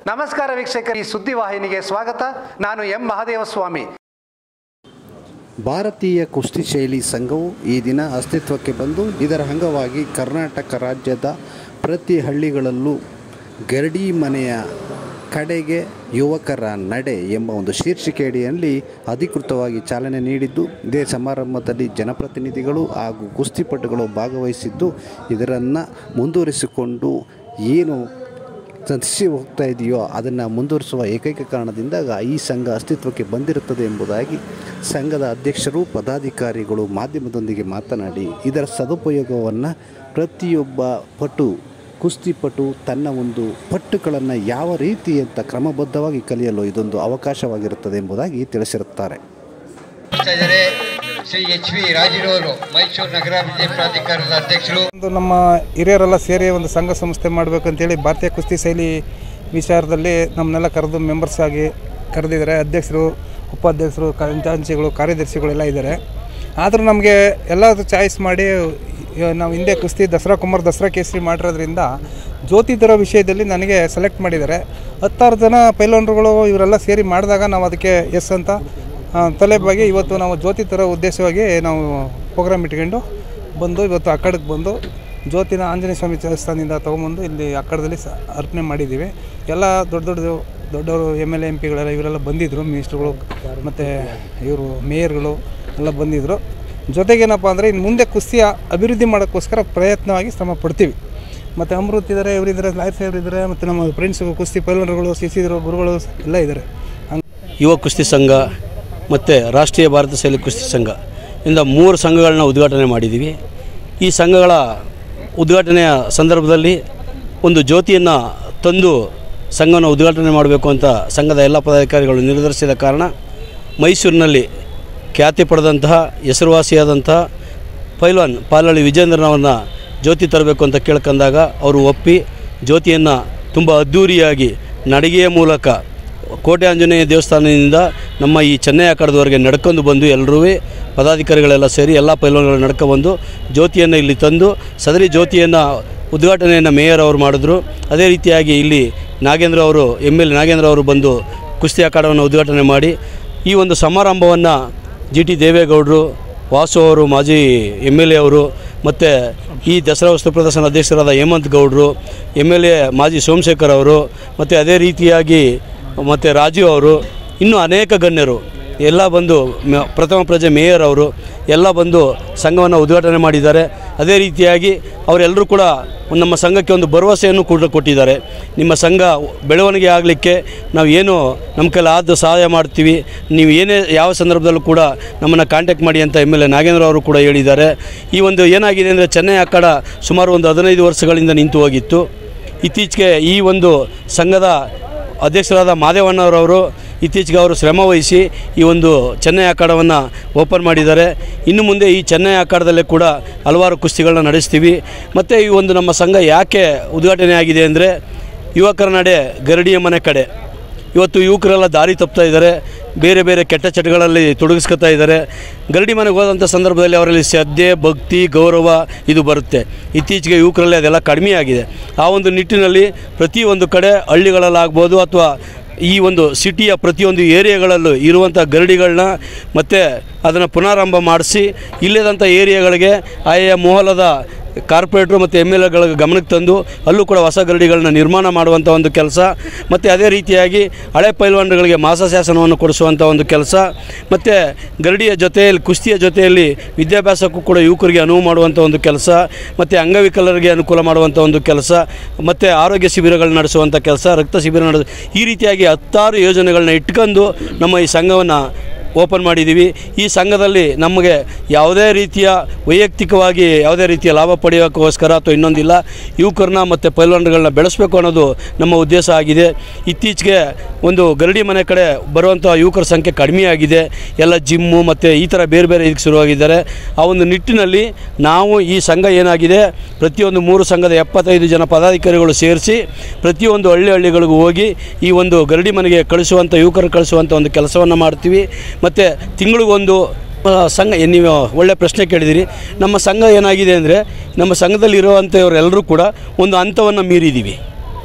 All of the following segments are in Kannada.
ನಮಸ್ಕಾರ ವೀಕ್ಷಕರು ಈ ಸುದ್ದಿವಾಹಿನಿಗೆ ಸ್ವಾಗತ ನಾನು ಎಂ ಮಹಾದೇವಸ್ವಾಮಿ ಭಾರತೀಯ ಕುಸ್ತಿ ಶೈಲಿ ಸಂಘವು ಈ ದಿನ ಅಸ್ತಿತ್ವಕ್ಕೆ ಬಂದು ಇದರ ಅಂಗವಾಗಿ ಕರ್ನಾಟಕ ರಾಜ್ಯದ ಪ್ರತಿ ಹಳ್ಳಿಗಳಲ್ಲೂ ಗರಡಿ ಮನೆಯ ಕಡೆಗೆ ಯುವಕರ ನಡೆ ಎಂಬ ಒಂದು ಶೀರ್ಷಿಕೆಯಡಿಯಲ್ಲಿ ಅಧಿಕೃತವಾಗಿ ಚಾಲನೆ ನೀಡಿದ್ದು ಇದೇ ಸಮಾರಂಭದಲ್ಲಿ ಜನಪ್ರತಿನಿಧಿಗಳು ಹಾಗೂ ಕುಸ್ತಿಪಟುಗಳು ಭಾಗವಹಿಸಿದ್ದು ಇದರನ್ನು ಮುಂದುವರಿಸಿಕೊಂಡು ಏನು ಸಂಧಿಸಿ ಹೋಗ್ತಾ ಇದೆಯೋ ಅದನ್ನು ಮುಂದುವರಿಸುವ ಏಕೈಕ ಕಾರಣದಿಂದಾಗ ಈ ಸಂಘ ಅಸ್ತಿತ್ವಕ್ಕೆ ಬಂದಿರುತ್ತದೆ ಎಂಬುದಾಗಿ ಸಂಘದ ಅಧ್ಯಕ್ಷರು ಪದಾಧಿಕಾರಿಗಳು ಮಾಧ್ಯಮದೊಂದಿಗೆ ಮಾತನಾಡಿ ಇದರ ಸದುಪಯೋಗವನ್ನು ಪ್ರತಿಯೊಬ್ಬ ಪಟು ಕುಸ್ತಿಪಟು ತನ್ನ ಒಂದು ಪಟ್ಟುಗಳನ್ನು ಯಾವ ರೀತಿ ಅಂತ ಕ್ರಮಬದ್ಧವಾಗಿ ಕಲಿಯಲು ಇದೊಂದು ಅವಕಾಶವಾಗಿರುತ್ತದೆ ಎಂಬುದಾಗಿ ತಿಳಿಸಿರುತ್ತಾರೆ ಮಾಡ್ತಾ ಇದ್ದಾರೆ ಶ್ರೀ ಎಚ್ ವಿ ರಾಜಿರವರು ಮೈಸೂರು ನಗರಾಭಿವೃದ್ಧಿ ಪ್ರಾಧಿಕಾರದ ಅಧ್ಯಕ್ಷರು ಒಂದು ನಮ್ಮ ಹಿರಿಯರೆಲ್ಲ ಸೇರಿ ಒಂದು ಸಂಘ ಸಂಸ್ಥೆ ಮಾಡಬೇಕಂತೇಳಿ ಭಾರತೀಯ ಕುಸ್ತಿ ಶೈಲಿ ವಿಚಾರದಲ್ಲಿ ನಮ್ಮನ್ನೆಲ್ಲ ಕರೆದು ಮೆಂಬರ್ಸ್ ಆಗಿ ಕರೆದಿದ್ದಾರೆ ಅಧ್ಯಕ್ಷರು ಉಪಾಧ್ಯಕ್ಷರು ಖಜಾಂಚಿಗಳು ಕಾರ್ಯದರ್ಶಿಗಳೆಲ್ಲ ಇದ್ದಾರೆ ಆದರೂ ನಮಗೆ ಎಲ್ಲದು ಚಾಯ್ಸ್ ಮಾಡಿ ಇವ- ನಾವು ಹಿಂದೆ ಕುಸ್ತಿ ದಸರಾ ಕುಮಾರ್ ದಸರಾ ಕೇಸರಿ ಮಾಡಿರೋದ್ರಿಂದ ಜ್ಯೋತಿ ಥರ ವಿಷಯದಲ್ಲಿ ನನಗೆ ಸೆಲೆಕ್ಟ್ ಮಾಡಿದ್ದಾರೆ ಹತ್ತಾರು ಜನ ಪೈಲೋನ್ರುಗಳು ಇವರೆಲ್ಲ ಸೇರಿ ಮಾಡಿದಾಗ ನಾವು ಅದಕ್ಕೆ ಎಸ್ ಅಂತ ಆ, ತಲೆಬಾಗಿ ಇವತ್ತು ನಾವು ಜ್ಯೋತಿ ಥರ ಉದ್ದೇಶವಾಗಿ ನಾವು ಪ್ರೋಗ್ರಾಮ್ ಇಟ್ಕೊಂಡು ಬಂದು ಇವತ್ತು ಅಕ್ಕಡಕ್ಕೆ ಬಂದು ಜ್ಯೋತಿನ ಆಂಜನೇಯ ಸ್ವಾಮಿ ದೇವಸ್ಥಾನದಿಂದ ತೊಗೊಂಬಂದು ಇಲ್ಲಿ ಅಕ್ಕಡದಲ್ಲಿ ಸ ಅರ್ಪಣೆ ಮಾಡಿದ್ದೀವಿ ಎಲ್ಲ ದೊಡ್ಡ ದೊಡ್ಡ ದೊಡ್ಡವರು ಎಮ್ ಎಲ್ ಎ ಎಂ ಪಿಗಳೆಲ್ಲ ಇವರೆಲ್ಲ ಬಂದಿದ್ದರು ಮಿನಿಸ್ಟ್ರುಗಳು ಮತ್ತು ಇವರು ಮೇಯರ್ಗಳು ಎಲ್ಲ ಬಂದಿದ್ದರು ಜೊತೆಗೇನಪ್ಪ ಅಂದರೆ ಇನ್ನು ಮುಂದೆ ಕುಸ್ತಿಯ ಅಭಿವೃದ್ಧಿ ಮಾಡೋಕ್ಕೋಸ್ಕರ ಪ್ರಯತ್ನವಾಗಿ ಶ್ರಮ ಪಡ್ತೀವಿ ಮತ್ತು ಅಮೃತ್ ಇದ್ದಾರೆ ಇವರಿದ್ದಾರೆ ಲಾಯರ್ ಸಾಹೇಬ್ರು ಇದ್ದಾರೆ ಮತ್ತು ನಮ್ಮ ಫ್ರೆಂಡ್ಸು ಕುಸ್ತಿ ಪೈಲನರುಗಳು ಶಿಶಿದ್ರು ಗುರುಗಳು ಎಲ್ಲ ಇದ್ದಾರೆ ಹಂಗೆ ಯುವ ಕುಸ್ತಿ ಸಂಘ ಮತ್ತು ರಾಷ್ಟ್ರೀಯ ಭಾರತ ಶೈಲಿ ಕುಸ್ತಿ ಸಂಘ ಇಂದ ಮೂರು ಸಂಘಗಳನ್ನ ಉದ್ಘಾಟನೆ ಮಾಡಿದ್ದೀವಿ ಈ ಸಂಘಗಳ ಉದ್ಘಾಟನೆಯ ಸಂದರ್ಭದಲ್ಲಿ ಒಂದು ಜ್ಯೋತಿಯನ್ನು ತಂದು ಸಂಘವನ್ನು ಉದ್ಘಾಟನೆ ಮಾಡಬೇಕು ಅಂತ ಸಂಘದ ಎಲ್ಲ ಪದಾಧಿಕಾರಿಗಳು ನಿರ್ಧರಿಸಿದ ಕಾರಣ ಮೈಸೂರಿನಲ್ಲಿ ಖ್ಯಾತಿ ಪಡೆದಂತಹ ಹೆಸರುವಾಸಿಯಾದಂತಹ ಪೈಲ್ವಾನ್ ಪಾಲಳ್ಳಿ ವಿಜೇಂದ್ರನವ್ರನ್ನ ಜ್ಯೋತಿ ತರಬೇಕು ಅಂತ ಕೇಳ್ಕೊಂಡಾಗ ಅವರು ಒಪ್ಪಿ ಜ್ಯೋತಿಯನ್ನು ತುಂಬ ಅದ್ಧೂರಿಯಾಗಿ ನಡಿಗೆಯ ಮೂಲಕ ಕೋಟೆ ಆಂಜನೇಯ ದೇವಸ್ಥಾನದಿಂದ ನಮ್ಮ ಈ ಚೆನ್ನೈ ಅಖಾಡದವರೆಗೆ ನಡ್ಕೊಂಡು ಬಂದು ಎಲ್ಲರೂ ಪದಾಧಿಕಾರಿಗಳೆಲ್ಲ ಸೇರಿ ಎಲ್ಲ ಪೈಲ್ವಾನ್ಗಳು ನಡ್ಕೊಬಂದು ಜ್ಯೋತಿಯನ್ನು ಇಲ್ಲಿ ತಂದು ಸದರಿ ಜ್ಯೋತಿಯನ್ನು ಉದ್ಘಾಟನೆಯನ್ನು ಮೇಯರ್ ಅವರು ಮಾಡಿದ್ರು ಅದೇ ರೀತಿಯಾಗಿ ಇಲ್ಲಿ ನಾಗೇಂದ್ರ ಅವರು ಎಮ್ ಎಲ್ ನಾಗೇಂದ್ರ ಅವರು ಬಂದು ಕುಸ್ತಿ ಅಖಾಡವನ್ನು ಉದ್ಘಾಟನೆ ಮಾಡಿ ಈ ಒಂದು ಸಮಾರಂಭವನ್ನು ಜಿ ಟಿ ದೇವೇಗೌಡರು ವಾಸು ಅವರು ಮಾಜಿ ಎಮ್ ಎಲ್ ಎ ಅವರು ಮತ್ತು ಈ ದಸರಾ ವಸ್ತು ಪ್ರದರ್ಶನ ಅಧ್ಯಕ್ಷರಾದ ಹೇಮಂತ್ ಗೌಡರು ಎಮ್ ಎಲ್ ಎ ಮಾಜಿ ಸೋಮಶೇಖರ್ ಅವರು ಮತ್ತು ಅದೇ ರೀತಿಯಾಗಿ ಮತ್ತು ರಾಜೀವ್ ಅವರು ಇನ್ನೂ ಅನೇಕ ಗಣ್ಯರು ಎಲ್ಲ ಬಂದು ಮ- ಪ್ರಥಮ ಪ್ರಜೆ ಮೇಯರ್ ಅವರು ಎಲ್ಲ ಬಂದು ಸಂಘವನ್ನು ಉದ್ಘಾಟನೆ ಮಾಡಿದ್ದಾರೆ ಅದೇ ರೀತಿಯಾಗಿ ಅವರೆಲ್ಲರೂ ಕೂಡ ಒಂದು ನಮ್ಮ ಸಂಘಕ್ಕೆ ಒಂದು ಭರವಸೆಯನ್ನು ಕೂಡ ಕೊಟ್ಟಿದ್ದಾರೆ ನಿಮ್ಮ ಸಂಘ ಬೆಳವಣಿಗೆ ಆಗಲಿಕ್ಕೆ ನಾವು ಏನು ನಮ್ಮ ಕೈಲಿ ಆದ ಸಹಾಯ ಮಾಡ್ತೀವಿ ನೀವು ಏನೇ ಯಾವ ಸಂದರ್ಭದಲ್ಲೂ ಕೂಡ ನಮ್ಮನ್ನು ಕಾಂಟ್ಯಾಕ್ಟ್ ಮಾಡಿ ಅಂತ ಎಮ್ ಎಲ್ ಎ ನಾಗೇಂದ್ರ ಅವರು ಕೂಡ ಹೇಳಿದ್ದಾರೆ ಈ ಒಂದು ಏನಾಗಿದೆ ಅಂದರೆ ಚೆನ್ನೈ ಅಖಾಡ ಸುಮಾರು ಒಂದು ಹದಿನೈದು ವರ್ಷಗಳಿಂದ ನಿಂತು ಹೋಗಿತ್ತು ಇತ್ತೀಚೆಗೆ ಈ ಒಂದು ಸಂಘದ ಅಧ್ಯಕ್ಷರಾದ ಮಾದೇವಣ್ಣವರವರು ಇತ್ತೀಚೆಗೆ ಅವರು ಶ್ರಮ ವಹಿಸಿ ಈ ಒಂದು ಚೆನ್ನೈ ಅಖಾಡವನ್ನು ಓಪನ್ ಮಾಡಿದ್ದಾರೆ ಇನ್ನು ಮುಂದೆ ಈ ಚೆನ್ನೈ ಅಖಾಡದಲ್ಲೇ ಕೂಡ ಹಲವಾರು ಕುಸ್ತಿಗಳನ್ನ ನಡೆಸ್ತೀವಿ ಮತ್ತು ಈ ಒಂದು ನಮ್ಮ ಸಂಘ ಯಾಕೆ ಉದ್ಘಾಟನೆ ಆಗಿದೆ ಅಂದರೆ ಯುವಕರ ನಡೆ ಗರಡಿಯ ಮನೆ ಕಡೆ ಇವತ್ತು ಯುವಕರೆಲ್ಲ ದಾರಿ ತಪ್ತಾ ಇದ್ದಾರೆ ಬೇರೆ ಬೇರೆ ಕೆಟ್ಟ ಚಟಗಳಲ್ಲಿ ತೊಡಗಿಸ್ಕೊತಾ ಇದ್ದಾರೆ ಗರಡಿ ಮನೆಗೆ ಹೋದಂಥ ಸಂದರ್ಭದಲ್ಲಿ ಅವರಲ್ಲಿ ಶ್ರದ್ಧೆ ಭಕ್ತಿ ಗೌರವ ಇದು ಬರುತ್ತೆ ಇತ್ತೀಚೆಗೆ ಯುವಕರಲ್ಲಿ ಅದೆಲ್ಲ ಕಡಿಮೆ ಆಗಿದೆ ಆ ಒಂದು ನಿಟ್ಟಿನಲ್ಲಿ ಪ್ರತಿಯೊಂದು ಕಡೆ ಹಳ್ಳಿಗಳಲ್ಲಾಗ್ಬೋದು ಅಥವಾ ಈ ಒಂದು ಸಿಟಿಯ ಪ್ರತಿಯೊಂದು ಏರಿಯಾಗಳಲ್ಲೂ ಇರುವಂಥ ಗರಡಿಗಳನ್ನ ಮತ್ತು ಅದನ್ನು ಪುನರಾರಂಭ ಮಾಡಿಸಿ ಇಲ್ಲದಂಥ ಏರಿಯಾಗಳಿಗೆ ಆಯಾ ಮೊಹಲದ ಕಾರ್ಪೊರೇಟ್ರು ಮತ್ತು ಎಮ್ ಎಲ್ ಎಗಳ ಗಮನಕ್ಕೆ ತಂದು ಅಲ್ಲೂ ಕೂಡ ಹೊಸ ಗರಡಿಗಳನ್ನ ನಿರ್ಮಾಣ ಮಾಡುವಂಥ ಒಂದು ಕೆಲಸ ಮತ್ತು ಅದೇ ರೀತಿಯಾಗಿ ಹಳೆ ಪೈಲ್ವಾನ್ಗಳಿಗೆ ಮಾಸಾಶಾಸನವನ್ನು ಕೊಡಿಸುವಂಥ ಒಂದು ಕೆಲಸ ಮತ್ತು ಗರಡಿಯ ಜೊತೆಯಲ್ಲಿ ಕುಸ್ತಿಯ ಜೊತೆಯಲ್ಲಿ ವಿದ್ಯಾಭ್ಯಾಸಕ್ಕೂ ಕೂಡ ಯುವಕರಿಗೆ ಅನುವು ಮಾಡುವಂಥ ಒಂದು ಕೆಲಸ ಮತ್ತು ಅಂಗವಿಕಲರಿಗೆ ಅನುಕೂಲ ಮಾಡುವಂಥ ಒಂದು ಕೆಲಸ ಮತ್ತು ಆರೋಗ್ಯ ಶಿಬಿರಗಳು ನಡೆಸುವಂಥ ಕೆಲಸ ರಕ್ತ ಶಿಬಿರ ನಡೆಸ ಈ ರೀತಿಯಾಗಿ ಹತ್ತಾರು ಯೋಜನೆಗಳನ್ನ ಇಟ್ಕೊಂಡು ನಮ್ಮ ಈ ಸಂಘವನ್ನು ಓಪನ್ ಮಾಡಿದ್ದೀವಿ ಈ ಸಂಘದಲ್ಲಿ ನಮಗೆ ಯಾವುದೇ ರೀತಿಯ ವೈಯಕ್ತಿಕವಾಗಿ ಯಾವುದೇ ರೀತಿಯ ಲಾಭ ಪಡೆಯೋಕ್ಕೋಸ್ಕರ ಅಥವಾ ಇನ್ನೊಂದಿಲ್ಲ ಯುವಕರನ್ನ ಮತ್ತು ಪೈಲ್ವಾನ್ಗಳನ್ನ ಬೆಳೆಸಬೇಕು ಅನ್ನೋದು ನಮ್ಮ ಉದ್ದೇಶ ಆಗಿದೆ ಇತ್ತೀಚೆಗೆ ಒಂದು ಗರಡಿ ಮನೆ ಕಡೆ ಬರುವಂಥ ಯುವಕರ ಸಂಖ್ಯೆ ಕಡಿಮೆಯಾಗಿದೆ ಎಲ್ಲ ಜಿಮ್ಮು ಮತ್ತು ಈ ಥರ ಬೇರೆ ಬೇರೆ ಇದಕ್ಕೆ ಶುರುವಾಗಿದ್ದಾರೆ ಆ ಒಂದು ನಿಟ್ಟಿನಲ್ಲಿ ನಾವು ಈ ಸಂಘ ಏನಾಗಿದೆ ಪ್ರತಿಯೊಂದು ಮೂರು ಸಂಘದ ಎಪ್ಪತ್ತೈದು ಜನ ಪದಾಧಿಕಾರಿಗಳು ಸೇರಿಸಿ ಪ್ರತಿಯೊಂದು ಹಳ್ಳಿ ಹಳ್ಳಿಗಳಿಗೂ ಹೋಗಿ ಈ ಒಂದು ಗರಡಿ ಮನೆಗೆ ಕಳಿಸುವಂಥ ಯುವಕರು ಕಳಿಸುವಂಥ ಒಂದು ಕೆಲಸವನ್ನು ಮಾಡ್ತೀವಿ ಮತ್ತು ತಿಂಗಳಿಗೊಂದು ಆ, ಸಂಘ ಏ- ನೀವು ಒಳ್ಳೆ ಪ್ರಶ್ನೆ ಕೇಳಿದಿರಿ ನಮ್ಮ ಸಂಘ ಏನಾಗಿದೆ ಅಂದರೆ ನಮ್ಮ ಸಂಘದಲ್ಲಿ ಇರುವಂಥವರೆಲ್ಲರೂ ಕೂಡ ಒಂದು ಹಂತವನ್ನು ಮೀರಿದ್ದೀವಿ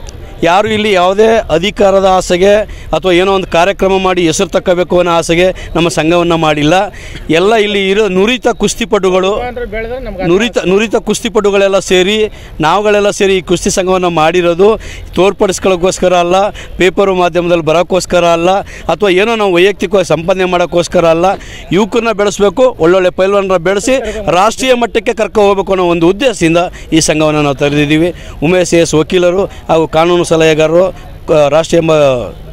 ಯಾರು ಇಲ್ಲಿ ಯಾವುದೇ ಅಧಿಕಾರದ ಆಸೆಗೆ ಅಥವಾ ಏನೋ ಒಂದು ಕಾರ್ಯಕ್ರಮ ಮಾಡಿ ಹೆಸರು ತಕ್ಕಬೇಕು ಅನ್ನೋ ಆಸೆಗೆ ನಮ್ಮ ಸಂಘವನ್ನು ಮಾಡಿಲ್ಲ ಎಲ್ಲ ಇಲ್ಲಿ ಇರೋ ನುರಿತ ಕುಸ್ತಿಪಟುಗಳು ನುರಿತ ನುರಿತ ಕುಸ್ತಿಪಟುಗಳೆಲ್ಲ ಸೇರಿ ನಾವುಗಳೆಲ್ಲ ಸೇರಿ ಈ ಕುಸ್ತಿ ಸಂಘವನ್ನು ಮಾಡಿರೋದು ತೋರ್ಪಡಿಸ್ಕೊಳ್ಳೋಕ್ಕೋಸ್ಕರ ಅಲ್ಲ ಪೇಪರು ಮಾಧ್ಯಮದಲ್ಲಿ ಬರೋಕ್ಕೋಸ್ಕರ ಅಲ್ಲ ಅಥವಾ ಏನೋ ನಾವು ವೈಯಕ್ತಿಕವಾಗಿ ಸಂಪಾದನೆ ಮಾಡೋಕ್ಕೋಸ್ಕರ ಅಲ್ಲ ಯುವಕರನ್ನ ಬೆಳೆಸಬೇಕು ಒಳ್ಳೊಳ್ಳೆ ಪೈಲ್ವಾನರ ಬೆಳೆಸಿ ರಾಷ್ಟ್ರೀಯ ಮಟ್ಟಕ್ಕೆ ಕರ್ಕೊ ಹೋಗ್ಬೇಕು ಅನ್ನೋ ಒಂದು ಉದ್ದೇಶದಿಂದ ಈ ಸಂಘವನ್ನು ನಾವು ತೆರೆದಿದ್ದೀವಿ ಉಮೇಶ್ ಎಸ್ ವಕೀಲರು ಹಾಗೂ ಕಾನೂನು ಸಲಹೆಗಾರರು ಕ- ರಾಷ್ಟ್ರೀಯ ಮ-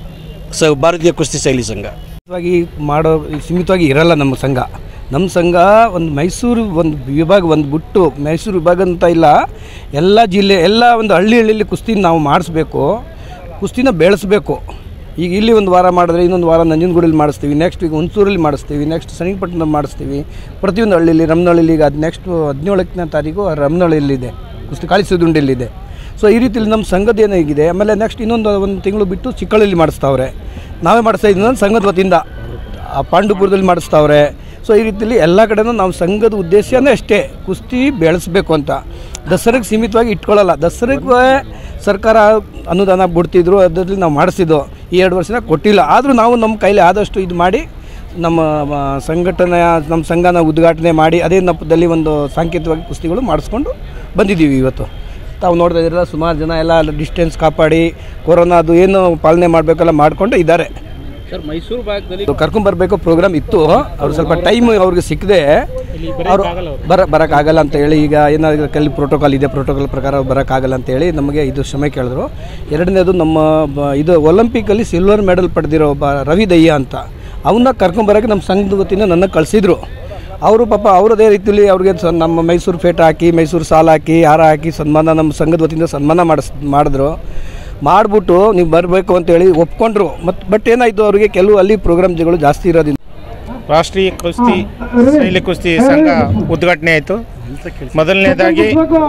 ಸ ಭಾರತೀಯ ಕುಸ್ತಿ ಶೈಲಿ ಸಂಘ ಸೀಮಿತವಾಗಿ ಮಾಡೋ ಸೀಮಿತವಾಗಿ ಇರಲ್ಲ ನಮ್ಮ ಸಂಘ ನಮ್ಮ ಸಂಘ ಒಂದು ಮೈಸೂರು ಒಂದು ವಿಭಾಗ ಒಂದು ಬಿಟ್ಟು ಮೈಸೂರು ವಿಭಾಗ ಅಂತ ಇಲ್ಲ ಎಲ್ಲ ಜಿಲ್ಲೆ ಎಲ್ಲ ಒಂದು ಹಳ್ಳಿ ಹಳ್ಳಿಯಲ್ಲಿ ಕುಸ್ತಿ ನಾವು ಮಾಡಿಸ್ಬೇಕು ಕುಸ್ತಿನ ಬೆಳೆಸಬೇಕು ಈಗ ಇಲ್ಲಿ ಒಂದು ವಾರ ಮಾಡಿದ್ರೆ ಇನ್ನೊಂದು ವಾರ ನಂಜನಗೂಡಲ್ಲಿ ಮಾಡಿಸ್ತೀವಿ ನೆಕ್ಸ್ಟ್ ಈಗ ಹುಣಸೂರಲ್ಲಿ ಮಾಡಿಸ್ತೀವಿ ನೆಕ್ಸ್ಟ್ ಶ್ರೀಪಟ್ಟಣದಲ್ಲಿ ಮಾಡಿಸ್ತೀವಿ ಪ್ರತಿಯೊಂದು ಹಳ್ಳಿಲಿ ರಮ್ನಹಳ್ಳಿಲಿ ಈಗ ಅದು ನೆಕ್ಸ್ಟ್ ಹದಿನೇಳನೇ ತಾರೀಕು ರಮ್ನಹಳ್ಳಿಯಲ್ಲಿದೆ ಕುಸ್ತಿ ಕಾಳಿಸುದುಂಡಿಯಲ್ಲಿದೆ ಸೊ ಈ ರೀತಿಲಿ ನಮ್ಮ ಸಂಘದ ಏನಾಗಿದೆ ಆಮೇಲೆ ನೆಕ್ಸ್ಟ್ ಇನ್ನೊಂದು ಒಂದು ತಿಂಗಳು ಬಿಟ್ಟು ಚಿಕ್ಕಳ್ಳಿಲಿ ಮಾಡಿಸ್ತಾವ್ರೆ ನಾವೇ ಮಾಡಿಸ್ತಾ ಇದ್ದೀವಿ ಅಂದ್ರೆ ಸಂಘದ ವತಿಯಿಂದ ಆ ಪಾಂಡುಪುರದಲ್ಲಿ ಮಾಡಿಸ್ತಾವ್ರೆ ಸೊ ಈ ರೀತಿಲಿ ಎಲ್ಲ ಕಡೆನೂ ನಾವು ಸಂಘದ ಉದ್ದೇಶನೇ ಅಷ್ಟೇ ಕುಸ್ತಿ ಬೆಳೆಸಬೇಕು ಅಂತ ದಸರಾಗೆ ಸೀಮಿತವಾಗಿ ಇಟ್ಕೊಳ್ಳಲ್ಲ ದಸರಾಗೆ ಸರ್ಕಾರ ಅನುದಾನ ಬಿಡ್ತಿದ್ರು ಅದರಲ್ಲಿ ನಾವು ಮಾಡಿಸಿದ್ದು ಈ ಎರಡು ವರ್ಷನ ಕೊಟ್ಟಿಲ್ಲ ಆದರೂ ನಾವು ನಮ್ಮ ಕೈಲಿ ಆದಷ್ಟು ಇದು ಮಾಡಿ ನಮ್ಮ ಆ, ಸಂಘಟನೆಯ ನಮ್ಮ ಸಂಘನ ಉದ್ಘಾಟನೆ ಮಾಡಿ ಅದೇ ನಪ್ಪದಲ್ಲಿ ಒಂದು ಸಾಂಕೇತಿಕವಾಗಿ ಕುಸ್ತಿಗಳು ಮಾಡಿಸ್ಕೊಂಡು ಬಂದಿದ್ದೀವಿ ಇವತ್ತು ತಾವು ನೋಡ್ತಾ ಇದ್ದೀರಲ್ಲ ಸುಮಾರು ಜನ ಎಲ್ಲ ಡಿಸ್ಟೆನ್ಸ್ ಕಾಪಾಡಿ ಕೊರೋನಾದು ಏನು ಪಾಲನೆ ಮಾಡಬೇಕೆಲ್ಲ ಮಾಡಿಕೊಂಡು ಇದ್ದಾರೆ ಸರ್ ಮೈಸೂರು ಭಾಗದಲ್ಲಿ ಕರ್ಕೊಂಬರ್ಬೇಕು ಪ್ರೋಗ್ರಾಮ್ ಇತ್ತು ಅವ್ರು ಸ್ವಲ್ಪ ಟೈಮ್ ಅವ್ರಿಗೆ ಸಿಕ್ಕದೆ ಅವರು ಬರ ಬರೋಕ್ಕಾಗಲ್ಲ ಅಂತ ಹೇಳಿ ಈಗ ಏನಾದ್ರು ಕಲ್ಲಿ ಪ್ರೋಟೋಕಾಲ್ ಇದೆ ಪ್ರೋಟೋಕಾಲ್ ಪ್ರಕಾರ ಅವ್ರು ಬರೋಕ್ಕಾಗಲ್ಲ ಅಂತ ಹೇಳಿ ನಮಗೆ ಇದು ಕ್ಷಮೆ ಕೇಳಿದ್ರು ಎರಡನೇದು ನಮ್ಮ ಬ- ಇದು ಒಲಿಂಪಿಕಲ್ಲಿ ಸಿಲ್ವರ್ ಮೆಡಲ್ ಪಡೆದಿರೋ ಒಬ್ಬ ರವಿ ದಯ್ಯ ಅಂತ ಅವನ್ನ ಕರ್ಕೊಂಬರೋಕ್ಕೆ ನಮ್ಮ ಸಂಘದ ವತಿಯಿಂದ ನನ್ನ ಕಳಿಸಿದ್ರು ಅವರು ಪಾಪ ಅವರದೇ ರೀತಿಯಲ್ಲಿ ಅವ್ರಿಗೆ ಸ- ನಮ್ಮ ಮೈಸೂರು ಫೇಟ್ ಹಾಕಿ ಮೈಸೂರು ಸಾಲ ಹಾಕಿ ಹಾರ ಹಾಕಿ ಸನ್ಮಾನ ನಮ್ಮ ಸಂಘದ ವತಿಯಿಂದ ಸನ್ಮಾನ ಮಾಡಿಸ್ ಮಾಡಿದ್ರು ಮಾಡಿಬಿಟ್ಟು ನೀವು ಬರಬೇಕು ಅಂತೇಳಿ ಒಪ್ಕೊಂಡ್ರು ಮತ್ತು ಬಟ್ ಏನಾಯಿತು ಅವರಿಗೆ ಕೆಲವು ಅಲ್ಲಿ ಪ್ರೋಗ್ರಾಮ್ಗಳು ಜಾಸ್ತಿ ಇರೋದ್ರಿಂದ ರಾಷ್ಟ್ರೀಯ ಕುಸ್ತಿ ಶೈಲಿ ಕುಸ್ತಿ ಸಂಘ ಉದ್ಘಾಟನೆ ಆಯಿತು ಮೊದಲನೇದಾಗಿ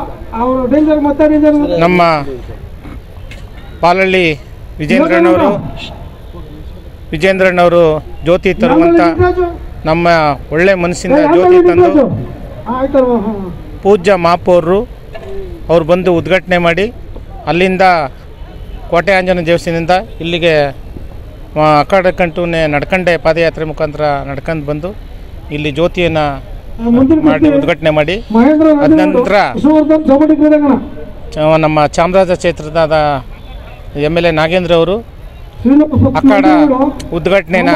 ನಮ್ಮ ಪಾಲಳ್ಳಿ ವಿಜೇಂದ್ರನವರು ವಿಜೇಂದ್ರನವರು ಜ್ಯೋತಿ ತರುವಂಥ ನಮ್ಮ ಒಳ್ಳೆ ಮನಸ್ಸಿಂದ ಜ್ಯೋತಿ ತಂದು ಪೂಜ್ಯ ಮಾಪೋರು ಅವ್ರು ಬಂದು ಉದ್ಘಾಟನೆ ಮಾಡಿ ಅಲ್ಲಿಂದ ಕೋಟೆ ಆಂಜನೇಯ ದೇವಸ್ಥಾನದಿಂದ ಇಲ್ಲಿಗೆ ಆ, ಅಖಾಡ ಕಂಟುನೆ ನಡ್ಕಂಡೆ ಪಾದಯಾತ್ರೆ ಮುಖಾಂತರ ನಡ್ಕೊಂಡು ಬಂದು ಇಲ್ಲಿ ಜ್ಯೋತಿಯನ್ನು ಮಾಡಿ ಉದ್ಘಾಟನೆ ಮಾಡಿ ಅದ ನಂತರ ಚ- ನಮ್ಮ ಚಾಮರಾಜ ಕ್ಷೇತ್ರದ ಎಮ್ ಎಲ್ ಎ ನಾಗೇಂದ್ರ ಅವರು ಅಖಾಡ ಉದ್ಘಾಟನೆನ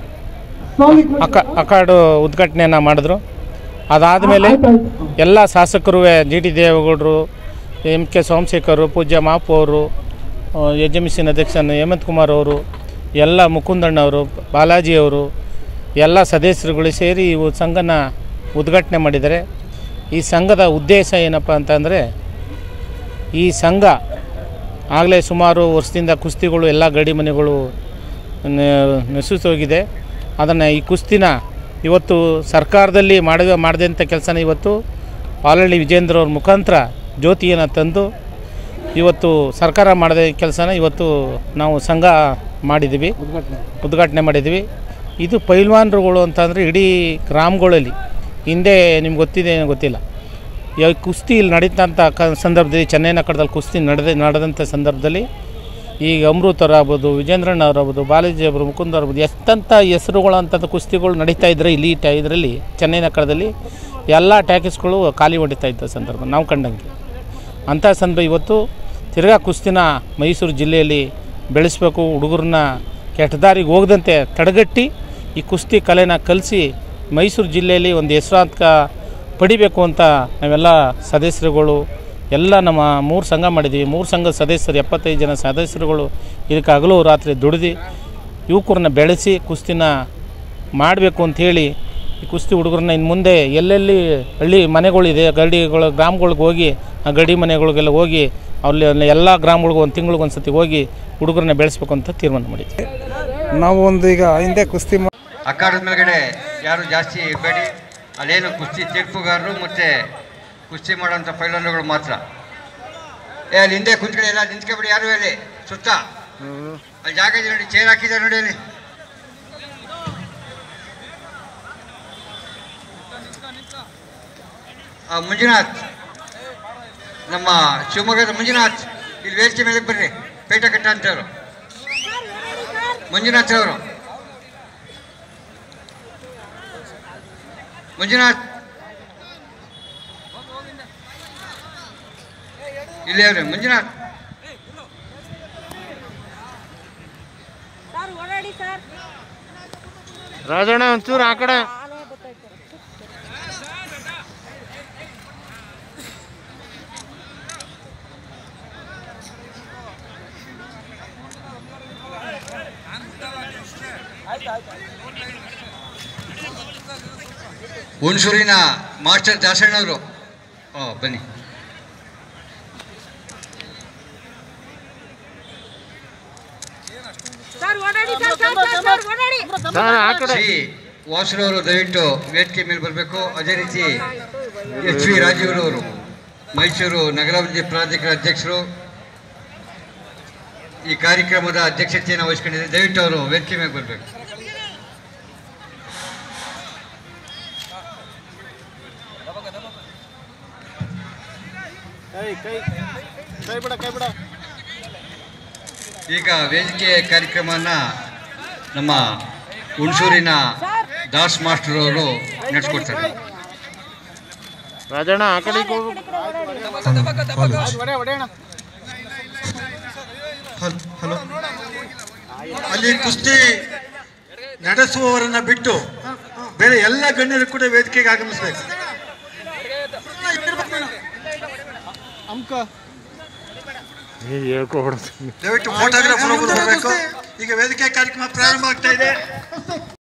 ಅಕ ಅಖಾಡು ಉದ್ಘಾಟನೆಯನ್ನು ಮಾಡಿದ್ರು ಅದಾದಮೇಲೆ ಎಲ್ಲ ಶಾಸಕರು ಜಿ ಟಿ ದೇವೇಗೌಡರು ಎಂ ಕೆ ಸೋಮಶೇಖರ್ ಪೂಜ್ಯ ಮಾಪು ಅವರು ಎಜ್ ಎಮ್ ಸಿನ ಅಧ್ಯಕ್ಷನ ಹೇಮಂತ್ ಕುಮಾರ್ ಅವರು ಎಲ್ಲ ಮುಕುಂದಣ್ಣವರು ಬಾಲಾಜಿ ಅವರು ಎಲ್ಲ ಸದಸ್ಯರುಗಳು ಸೇರಿ ಈ ಸಂಘನ ಉದ್ಘಾಟನೆ ಮಾಡಿದ್ದಾರೆ ಈ ಸಂಘದ ಉದ್ದೇಶ ಏನಪ್ಪ ಅಂತಂದರೆ ಈ ಸಂಘ ಆಗಲೇ ಸುಮಾರು ವರ್ಷದಿಂದ ಕುಸ್ತಿಗಳು ಎಲ್ಲ ಗಡಿ ಮನೆಗಳು ಹೋಗಿದೆ ಅದನ್ನು ಈ ಕುಸ್ತಿನ ಇವತ್ತು ಸರ್ಕಾರದಲ್ಲಿ ಮಾಡಿದ ಮಾಡಿದಂಥ ಕೆಲಸನ ಇವತ್ತು ಪಾಲಳ್ಳಿ ವಿಜೇಂದ್ರ ಅವ್ರ ಮುಖಾಂತರ ಜ್ಯೋತಿಯನ್ನು ತಂದು ಇವತ್ತು ಸರ್ಕಾರ ಮಾಡಿದ ಕೆಲಸನ ಇವತ್ತು ನಾವು ಸಂಘ ಮಾಡಿದ್ದೀವಿ ಉದ್ಘಾಟನೆ ಮಾಡಿದ್ದೀವಿ ಇದು ಪೈಲ್ವಾನ್ರುಗಳು ಅಂತಂದರೆ ಇಡೀ ಗ್ರಾಮಗಳಲ್ಲಿ ಹಿಂದೆ ನಿಮ್ಗೆ ಗೊತ್ತಿದೆ ಏನೋ ಗೊತ್ತಿಲ್ಲ ಯಾವ ಕುಸ್ತಿ ಇಲ್ಲಿ ನಡೀತಂಥ ಕ ಸಂದರ್ಭದಲ್ಲಿ ಚೆನ್ನೈನಕಡದಲ್ಲಿ ಕುಸ್ತಿ ನಡೆದ ನಡೆದಂಥ ಸಂದರ್ಭದಲ್ಲಿ ಈಗ ಅಮೃತ್ ಆಗ್ಬೋದು ವಿಜೇಂದ್ರಣ್ಣ ಅವ್ರಾಗ್ಬೋದು ಬಾಲಾಜಿ ಅವರು ಮುಕುಂದ್ ಅವ್ರಾಗ್ಬೋದು ಎಷ್ಟಂಥ ಹೆಸರುಗಳು ಅಂಥದ್ದು ಕುಸ್ತಿಗಳು ನಡೀತಾ ಇದ್ರೆ ಇಲ್ಲಿ ಟ ಇದರಲ್ಲಿ ಚೆನ್ನೈನಕಡದಲ್ಲಿ ಎಲ್ಲ ಟ್ಯಾಕಿಸ್ಗಳು ಖಾಲಿ ಹೊಡಿತಾ ಇದ್ದ ಸಂದರ್ಭ ನಾವು ಕಂಡಂಗೆ ಅಂಥ ಸಂದರ್ಭ ಇವತ್ತು ತಿರ್ಗಾ ಕುಸ್ತಿನ ಮೈಸೂರು ಜಿಲ್ಲೆಯಲ್ಲಿ ಬೆಳೆಸಬೇಕು ಹುಡುಗರನ್ನ ಕೆಟ್ಟ ದಾರಿಗೆ ಹೋಗದಂತೆ ತಡೆಗಟ್ಟಿ ಈ ಕುಸ್ತಿ ಕಲೆನ ಕಲಿಸಿ ಮೈಸೂರು ಜಿಲ್ಲೆಯಲ್ಲಿ ಒಂದು ಹೆಸರಾಂತ ಪಡಿಬೇಕು ಅಂತ ನಾವೆಲ್ಲ ಸದಸ್ಯರುಗಳು ಎಲ್ಲ ನಮ್ಮ ಮೂರು ಸಂಘ ಮಾಡಿದ್ದೀವಿ ಮೂರು ಸಂಘದ ಸದಸ್ಯರು ಎಪ್ಪತ್ತೈದು ಜನ ಸದಸ್ಯರುಗಳು ಇದಕ್ಕೆ ಹಗಲು ರಾತ್ರಿ ದುಡಿದು ಯುವಕರನ್ನ ಬೆಳೆಸಿ ಕುಸ್ತಿನ ಮಾಡಬೇಕು ಅಂಥೇಳಿ ಈ ಕುಸ್ತಿ ಹುಡುಗರನ್ನ ಇನ್ನು ಮುಂದೆ ಎಲ್ಲೆಲ್ಲಿ ಹಳ್ಳಿ ಮನೆಗಳಿದೆ ಗಡಿಗಳು ಗ್ರಾಮಗಳಿಗೆ ಹೋಗಿ ಆ ಗಡಿ ಮನೆಗಳಿಗೆಲ್ಲ ಹೋಗಿ ಅಲ್ಲಿ ಅಲ್ಲಿ ಎಲ್ಲ ಗ್ರಾಮಗಳಿಗೂ ಒಂದು ತಿಂಗಳಿಗೆ ಒಂದು ಸತಿ ಹೋಗಿ ಹುಡುಗರನ್ನ ಬೆಳೆಸ್ಬೇಕು ಅಂತ ತೀರ್ಮಾನ ಮಾಡಿದ್ವಿ ನಾವು ಒಂದು ಈಗ ಹಿಂದೆ ಕುಸ್ತಿ ಮಾ- ಅಖಾಡದ ಮೇಲ್ಗಡೆ ಯಾರು ಜಾಸ್ತಿ ಇರಬೇಡಿ ಅಲ್ಲೇನು ಕುಸ್ತಿ ತೀರ್ಪುಗಾರರು ಮತ್ತು ಕುಸ್ತಿ ಮಾಡೋಂಥ ಪೈಲನ್ಗಳು ಮಾತ್ರ ಏ ಅಲ್ಲಿ ಹಿಂದೆ ಕುಂತ್ಕಡೆ ಎಲ್ಲ ನಿಂತ್ಕೊಬಿಡಿ ಯಾರು ಹೇಳಿ ಸುತ್ತ ಅಲ್ಲಿ ಜಾಗ ಇದೆ ನೋಡಿ ಚೇರ್ ಹಾಕಿದ್ದಾರೆ ನೋಡಿ ಅಲ್ಲಿ ಆ, ಮಂಜುನಾಥ್ ನಮ್ಮ ಶಿವಮೊಗ್ಗದ ಮಂಜುನಾಥ್ ಇಲ್ಲಿ ವೇದಿಕೆ ಮೇಲೆ ಬರ್ರಿ ಪೇಟಕಟ್ಟ ಅಂತವರು ಮಂಜುನಾಥ್ ಅವರು ಮಂಜುನಾಥ್ ಇಲ್ಲೇ ಅವ್ರೆ ಮಂಜುನಾಥ್ ಸರ್ ಓಡಾಡಿ ಸರ್ ರಾಜಣ್ಣ ಒಂಚೂರು ಆ ಕಡೆ ಹುಣಸೂರಿನ ಮಾಸ್ಟರ್ ದಾಸಣ್ಣವರು ಓ ಬನ್ನಿ ಸರ್ ಓಡಾಡಿ ಸರ್ ಸರ್ ಸರ್ ಸರ್ ಓಡಾಡಿ ಸರ್ ಆ ಕಡೆ ಶ್ರೀ ವಾಸುರವರು ದಯವಿಟ್ಟು ವೇದಿಕೆ ಮೇಲೆ ಬರಬೇಕು ಅದೇ ರೀತಿ ಎಚ್ ವಿ ರಾಜೀವ್ರವರು ಮೈಸೂರು ನಗರಾಭಿವೃದ್ಧಿ ಪ್ರಾಧಿಕಾರ ಅಧ್ಯಕ್ಷರು ಈ ಕಾರ್ಯಕ್ರಮದ ಅಧ್ಯಕ್ಷತೆಯನ್ನು ವಹಿಸ್ಕೊಂಡಿದ್ದಾರೆ ದಯವಿಟ್ಟು ಅವರು ವೇದಿಕೆ ಮೇಲೆ ಬರಬೇಕು ಈಗ ವೇದಿಕೆ ಕಾರ್ಯಕ್ರಮನ ನಮ್ಮ ಹುಣಸೂರಿನ ದಾಸ್ ಮಾಸ್ಟರ್ ಅವರು ನಡೆಸ್ಕೊಡ್ತಾರೆ ರಾಜಣ್ಣ ಆ ಕಡೆ ಹೋಗು. ಹಲೋ ಅಲ್ಲಿ ಕುಸ್ತಿ ನಡೆಸುವವರನ್ನ ಬಿಟ್ಟು ಬೇರೆ ಎಲ್ಲ ಗಣ್ಯರು ಕೂಡ ವೇದಿಕೆಗೆ ಆಗಮಿಸಬೇಕು ಏ, ಹೇಳ್ಕೊ ಹೊಡ್ದು. ದಯವಿಟ್ಟು ಫೋಟೋಗ್ರಾಫರ್ ಒಬ್ಬರು ಬರಬೇಕು ಈಗ ವೇದಿಕೆ ಕಾರ್ಯಕ್ರಮ ಪ್ರಾರಂಭ ಆಗ್ತಾ ಇದೆ